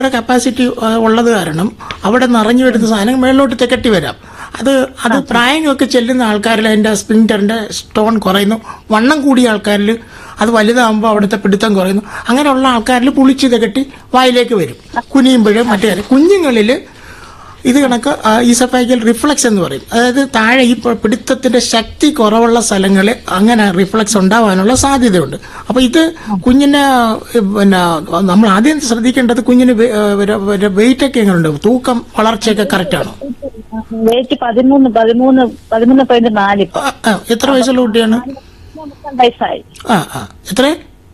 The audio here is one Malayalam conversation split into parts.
കപ്പാസിറ്റി ഉള്ളത് കാരണം അവിടെ നിറഞ്ഞു വരുന്ന സാധനം മേളിലോട്ട് തെക്കട്ടി വരാം അത് അത് പ്രായമൊക്കെ ചെല്ലുന്ന ആൾക്കാരിൽ അതിൻ്റെ സ്പ്രിൻറ്ററിൻ്റെ സ്റ്റോൺ കുറയുന്നു വണ്ണം കൂടിയ ആൾക്കാരിൽ അത് വലുതാകുമ്പോൾ അവിടുത്തെ പിടുത്തം കുറയുന്നു അങ്ങനെയുള്ള ആൾക്കാരിൽ പുളിച്ച് തെക്കട്ടി വായിലേക്ക് വരും കുനിയുമ്പോഴും മറ്റേ കാര്യം കുഞ്ഞുങ്ങളിൽ ഇത് കണക്ക് ഈസഫാഗൽ റിഫ്ലക്സ് എന്ന് പറയും അതായത് താഴെ ഈ പ- പിടുത്തത്തിന്റെ ശക്തി കുറവുള്ള സ്ഥലങ്ങളിൽ അങ്ങനെ റിഫ്ലക്സ് ഉണ്ടാവാനുള്ള സാധ്യതയുണ്ട് അപ്പൊ ഇത് കുഞ്ഞിന് ഏഹ്, പിന്നെ നമ്മൾ ആദ്യം ശ്രദ്ധിക്കേണ്ടത് കുഞ്ഞിന് വെയിറ്റ് ഒക്കെ എങ്ങനെയുണ്ട് തൂക്കം വളർച്ചയൊക്കെ കറക്റ്റ് ആണോ വെയിറ്റ് പതിമൂന്ന് പതിമൂന്ന് പതിമൂന്ന് പോയിന്റ് നാല് ഇപ്പൊ ആ, ആ, എത്ര വയസ്സുള്ള കുട്ടിയാണ് മൂന്നേ വയസ്സായി ആ ആ എത്ര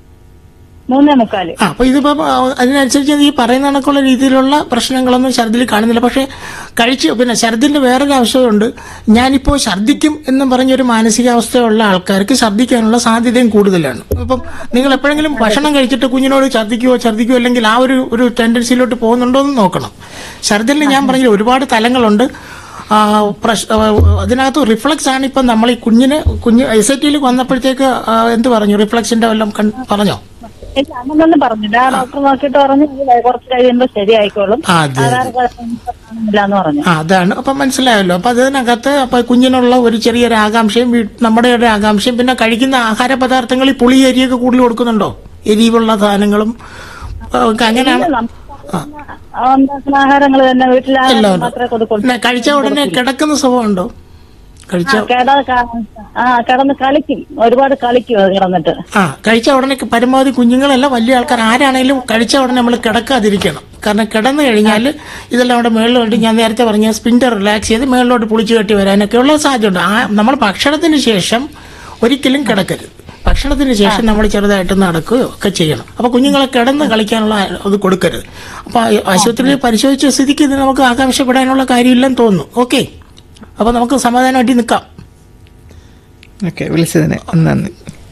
മൂന്നേ മുക്കാല് ആ അപ്പൊ ഇതിപ്പോ ആ, അതിനനുസരിച്ച് ഈ പറയുന്ന കണക്കുള്ള രീതിയിലുള്ള പ്രശ്നങ്ങളൊന്നും ഛർദിൽ കാണുന്നില്ല പക്ഷെ കഴിച്ച് പിന്നെ ഛർദിന്റെ വേറൊരു ആവശ്യമുണ്ട് ഞാനിപ്പോ ഛർദിക്കും എന്ന് പറഞ്ഞൊരു മാനസികാവസ്ഥയുള്ള ആൾക്കാർക്ക് ഛർദിക്കാനുള്ള സാധ്യതയും കൂടുതലാണ് അപ്പം നിങ്ങൾ എപ്പോഴെങ്കിലും ഭക്ഷണം കഴിച്ചിട്ട് കുഞ്ഞിനോട് ഛർദിക്കുവോ ഛർദിക്കുവോ അല്ലെങ്കിൽ ആ ഒരു ഒരു ടെൻഡൻസിയിലോട്ട് പോകുന്നുണ്ടോ എന്ന് നോക്കണം ഛർദിലിന് ഞാൻ പറഞ്ഞില്ല ഒരുപാട് തലങ്ങളുണ്ട് ആ, പ്രശ്- ആ, അതിനകത്ത് റിഫ്ലക്സ് ആണ് ഇപ്പം നമ്മൾ ഈ കുഞ്ഞിന് കുഞ്ഞ് എസ് ഐ ടിയിൽ വന്നപ്പോഴത്തേക്ക് ആ, എന്ത് പറഞ്ഞു റിഫ്ലക്സിന്റെ വല്ലതും കൺ- പറഞ്ഞോ ഇല്ല അങ്ങനൊന്നും പറഞ്ഞില്ല ആ ഡോക്ടർ നോക്കിയിട്ട് പറഞ്ഞു ഇത് കുറച്ച് കഴിയുമ്പോ ശരിയായിക്കോളും ആ, അതെ, ആധാർ കാണില്ല എന്ന് പറഞ്ഞു ആ അതാണ് അപ്പൊ മനസ്സിലായല്ലോ അപ്പൊ അതിനകത്ത് അപ്പൊ കുഞ്ഞിനുള്ള ഒരു ചെറിയൊരു ആകാംക്ഷയും വീ- നമ്മുടെ ഒരു ആകാംക്ഷയും പിന്നെ കഴിക്കുന്ന ആഹാര പദാർത്ഥങ്ങളിൽ പുളി എരിയൊക്കെ കൂടുതൽ കൊടുക്കുന്നുണ്ടോ എരിവുള്ള സാധനങ്ങളും ആ, ഒക്കെ അങ്ങനെയാണ് ഉണ്ടാക്കുന്ന ആഹാരങ്ങൾ തന്നെ വീട്ടിലെ എല്ലാം ആഹാരം ഉണ്ട്. മാത്രമേ കൊടുക്കുള്ളൂ പിന്നെ കഴിച്ച ഉടനെ കിടക്കുന്ന സ്വഭാവം ഉണ്ടോ കഴിച്ച ആ, കിട ആ കിടന്ന് കളിക്കും ഒരുപാട് കളിക്കും അത് കിടന്നിട്ട് ആ കഴിച്ച ഉടനെ പരമാവധി കുഞ്ഞുങ്ങളല്ല വലിയ ആൾക്കാർ ആരാണെങ്കിലും കഴിച്ച ഉടനെ നമ്മൾ കിടക്കാതിരിക്കണം കാരണം കിടന്നു കഴിഞ്ഞാൽ ഇതെല്ലാം അവിടെ മേളിലോട്ട് ഞാൻ നേരത്തെ പറഞ്ഞ സ്പിൻഡർ റിലാക്സ് ചെയ്ത് മേളിലോട്ട് പുളിച്ചു കെട്ടി വരാനൊക്കെ ഉള്ള സാധ്യതയുണ്ട് ആ നമ്മൾ ഭക്ഷണത്തിന് ശേഷം ഒരിക്കലും കിടക്കരുത് ഭക്ഷണത്തിന് ശേഷം നമ്മൾ ചെറുതായിട്ട് നടക്കുകയോ ഒക്കെ ചെയ്യണം അപ്പൊ കുഞ്ഞുങ്ങളെ കിടന്ന് കളിക്കാനുള്ള അത് കൊടുക്കരുത് അപ്പൊ ആ- ആശുപത്രിയിൽ പരിശോധിച്ച സ്ഥിതിക്ക് ഇത് നമുക്ക് ആകാംക്ഷപ്പെടാനുള്ള കാര്യമില്ലെന്ന് തോന്നുന്നു ഓക്കെ അപ്പൊ നമുക്ക് സമാധാനമായിട്ട് നിൽക്കാം ഓക്കെ വിളിച്ചതിന് നന്ദി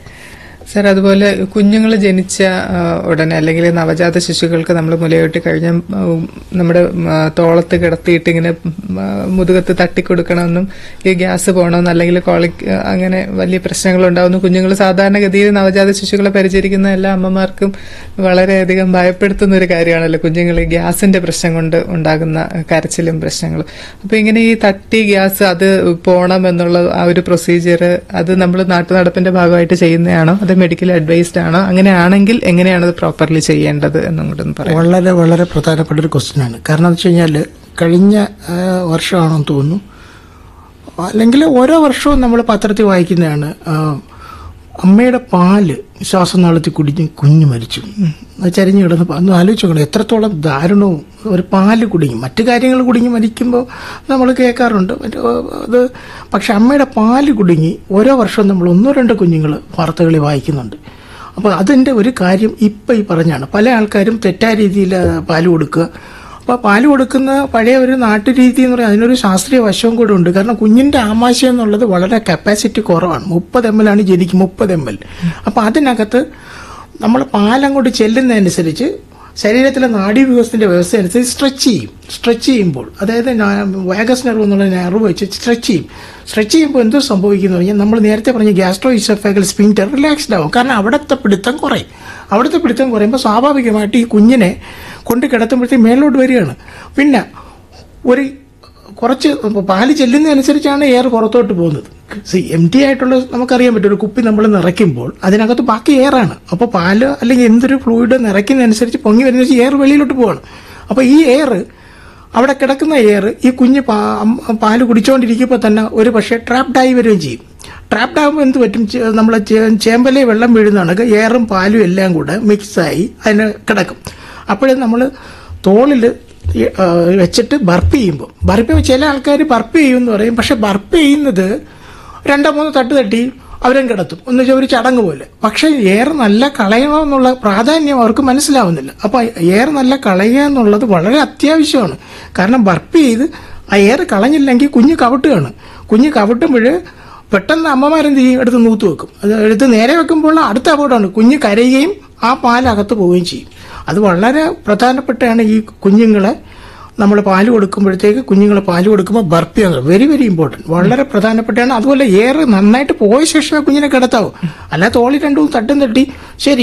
സാർ അതുപോലെ കുഞ്ഞുങ്ങൾ ജനിച്ച ആ, ഉടനെ അല്ലെങ്കിൽ നവജാത ശിശുക്കൾക്ക് നമ്മൾ മുലയൂട്ടി കഴിഞ്ഞ ഉം, നമ്മുടെ ഉം, ആ, തോളത്ത് കിടത്തിയിട്ട് ഇങ്ങനെ ഉം, ആ, മുതുകത്ത് തട്ടിക്കൊടുക്കണമെന്നും ഈ ഗ്യാസ് പോകണമെന്നും അല്ലെങ്കിൽ കോളിക് ആ, അങ്ങനെ വലിയ പ്രശ്നങ്ങൾ ഉണ്ടാവുന്നു കുഞ്ഞുങ്ങൾ സാധാരണഗതിയിൽ നവജാത ശിശുക്കളെ പരിചരിക്കുന്ന എല്ലാ അമ്മമാർക്കും വളരെയധികം ഭയപ്പെടുത്തുന്ന ഒരു കാര്യമാണല്ലോ കുഞ്ഞുങ്ങൾ ഈ ഗ്യാസിന്റെ പ്രശ്നം കൊണ്ട് ഉണ്ടാകുന്ന കരച്ചിലും പ്രശ്നങ്ങളും അപ്പൊ ഇങ്ങനെ ഈ തട്ടി ഗ്യാസ് അത് പോണം എന്നുള്ള ആ ഒരു പ്രൊസീജിയർ അത് നമ്മൾ നാട്ടുനടപ്പിന്റെ ഭാഗമായിട്ട് ചെയ്യുന്നതാണോ അത് മെഡിക്കൽ അഡ്വൈസ്ഡ് ആണോ അങ്ങനെയാണെങ്കിൽ എങ്ങനെയാണ് അത് പ്രോപ്പർലി ചെയ്യേണ്ടത് എന്നും കൂടെ ഒന്ന് പറയാം വളരെ വളരെ പ്രധാനപ്പെട്ട ഒരു ക്വസ്റ്റ്യൻ ആണ് കാരണം എന്ന് വെച്ച് കഴിഞ്ഞാൽ കഴിഞ്ഞ ആ, വർഷമാണെന്ന് തോന്നുന്നു അല്ലെങ്കിൽ ഓരോ വർഷവും നമ്മൾ പത്രത്തിൽ വായിക്കുന്നതാണ് ആ, അമ്മയുടെ പാല് ശ്വാസനാളത്തിൽ കുടിഞ്ഞ് കുഞ്ഞ് മരിച്ചു അത് ചരിഞ്ഞ് കിടന്ന് ഒന്ന് ആലോചിച്ച് നോക്കണം എത്രത്തോളം ദാരുണവും ഒരു പാല് കുടുങ്ങി മറ്റു കാര്യങ്ങൾ കുടുങ്ങി മരിക്കുമ്പോൾ നമ്മൾ കേൾക്കാറുണ്ട് മറ്റേ, ആ, അത് പക്ഷെ അമ്മയുടെ പാല് കുടുങ്ങി ഓരോ വർഷവും നമ്മൾ ഒന്നോ രണ്ടോ കുഞ്ഞുങ്ങൾ വാർത്തകളിൽ വായിക്കുന്നുണ്ട് അപ്പോൾ അതിൻ്റെ ഒരു കാര്യം ഇപ്പം ഈ പറഞ്ഞാണ് പല ആൾക്കാരും തെറ്റായ രീതിയിൽ പാല് കൊടുക്കുക അപ്പോൾ പാല് കൊടുക്കുന്ന പഴയ ഒരു നാട്ടുരീതി എന്ന് പറയുന്നത് അതിനൊരു ശാസ്ത്രീയ വശവും കൂടെ ഉണ്ട് കാരണം കുഞ്ഞിൻ്റെ ആമാശയം എന്നുള്ളത് വളരെ കപ്പാസിറ്റി കുറവാണ് മുപ്പത് എം എൽ ആണ് ജനിക്കും മുപ്പത് എം എൽ അപ്പോൾ അതിനകത്ത് നമ്മൾ പാലങ്ങോട്ട് ചെല്ലുന്നതനുസരിച്ച് ശരീരത്തിലെ നാഡീവ്യൂഹത്തിന്റെ വ്യവസ്ഥ അനുസരിച്ച് സ്ട്രെച്ച് ചെയ്യും സ്ട്രെച്ച് ചെയ്യുമ്പോൾ അതായത് വാഗസ് നെർവ് എന്നുള്ള നെർവ് വെച്ച് സ്ട്രെച്ച് ചെയ്യും സ്ട്രെച്ച് ചെയ്യുമ്പോൾ എന്തോ സംഭവിക്കുന്നു പറഞ്ഞാൽ നമ്മൾ നേരത്തെ പറഞ്ഞ ഗ്യാസ്ട്രോ ഇസോഫാഗൽ സ്പിൻറ്റർ റിലാക്സ്ഡ് ആവും കാരണം അവിടുത്തെ പിടുത്തം കുറയും അവിടുത്തെ പിടുത്തം കുറയുമ്പോൾ സ്വാഭാവികമായിട്ട് ഈ കുഞ്ഞിനെ കൊണ്ട് കിടത്തുമ്പോഴത്തേക്ക് മേലോട്ട് വരികയാണ് പിന്നെ ഒരു കുറച്ച് പാല് ചെല്ലുന്നതനുസരിച്ചാണ് എയർ പുറത്തോട്ട് പോകുന്നത് സി എം ടി ആയിട്ടുള്ള നമുക്കറിയാൻ പറ്റും ഒരു കുപ്പി നമ്മൾ നിറയ്ക്കുമ്പോൾ അതിനകത്ത് ബാക്കി എയറാണ് അപ്പോൾ പാല് അല്ലെങ്കിൽ എന്തൊരു ഫ്ലൂയിഡ് നിറയ്ക്കുന്നതനുസരിച്ച് പൊങ്ങി വരുന്ന എയർ വെളിയിലോട്ട് പോവാണ് അപ്പോൾ ഈ എയർ അവിടെ കിടക്കുന്ന എയർ ഈ കുഞ്ഞ് പാ- അം- പാല് കുടിച്ചുകൊണ്ടിരിക്കുമ്പോൾ തന്നെ ഒരു പക്ഷേ ട്രാപ്ഡായി വരികയും ചെയ്യും ട്രാപ്ഡ് ആകുമ്പോൾ എന്ത് പറ്റും ചെ- നമ്മളെ ചേ- ചേമ്പലെ വെള്ളം വീഴുന്നതാണ് എയറും പാലും എല്ലാം കൂടെ മിക്സായി അതിന് കിടക്കും അപ്പോഴും നമ്മൾ തോളിൽ ഈ, ആ, വെച്ചിട്ട് ബർപ്പ് ചെയ്യുമ്പോൾ ബർപ്പ് ചില ആൾക്കാർ ബർപ്പ് ചെയ്യും എന്ന് പറയും പക്ഷെ ബർപ്പ് ചെയ്യുന്നത് രണ്ടോ മൂന്നോ തട്ട് തട്ടി അവരും കിടത്തും എന്ന് വെച്ചാൽ ഒരു ചടങ്ങ് പോലെ പക്ഷെ എയർ നല്ല കളയണമെന്നുള്ള പ്രാധാന്യം അവർക്ക് മനസ്സിലാവുന്നില്ല അപ്പൊ എയർ നല്ല കളയുക എന്നുള്ളത് വളരെ അത്യാവശ്യമാണ് കാരണം ബർപ്പ് ചെയ്ത് ആ എയർ കളഞ്ഞില്ലെങ്കിൽ കുഞ്ഞ് കവിട്ടുകയാണ് കുഞ്ഞ് കവിട്ടുമ്പോൾ പെട്ടെന്ന് അമ്മമാരെന്ത് ചെയ്യും എടുത്ത് നൂത്ത് വെക്കും അത് എടുത്ത് നേരെ വെക്കുമ്പോൾ അടുത്ത അപകടമാണ് കുഞ്ഞ് കരയുകയും ആ പാലകത്ത് പോവുകയും ചെയ്യും അത് വളരെ പ്രധാനപ്പെട്ടാണ് ഈ കുഞ്ഞുങ്ങളെ നമ്മൾ പാല് കൊടുക്കുമ്പോഴത്തേക്ക് കുഞ്ഞുങ്ങളെ പാല് കൊടുക്കുമ്പോൾ ബർപ്പി വെരി വെരി ഇമ്പോർട്ടൻറ്റ് വളരെ പ്രധാനപ്പെട്ടാണ് അതുപോലെ എയർ നന്നായിട്ട് പോയ ശേഷമേ കുഞ്ഞിനെ കിടത്താവൂ അല്ല തോളി രണ്ടും തട്ടും തട്ടി ശരി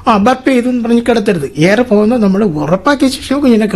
അബർട്ട് ചെയ്തു എന്ന് പറഞ്ഞ് കിടത്തരുത് ഏറെ പോകുന്നത് നമ്മൾ ഉറപ്പാക്കിയ ശേഷം കുഞ്ഞിനെ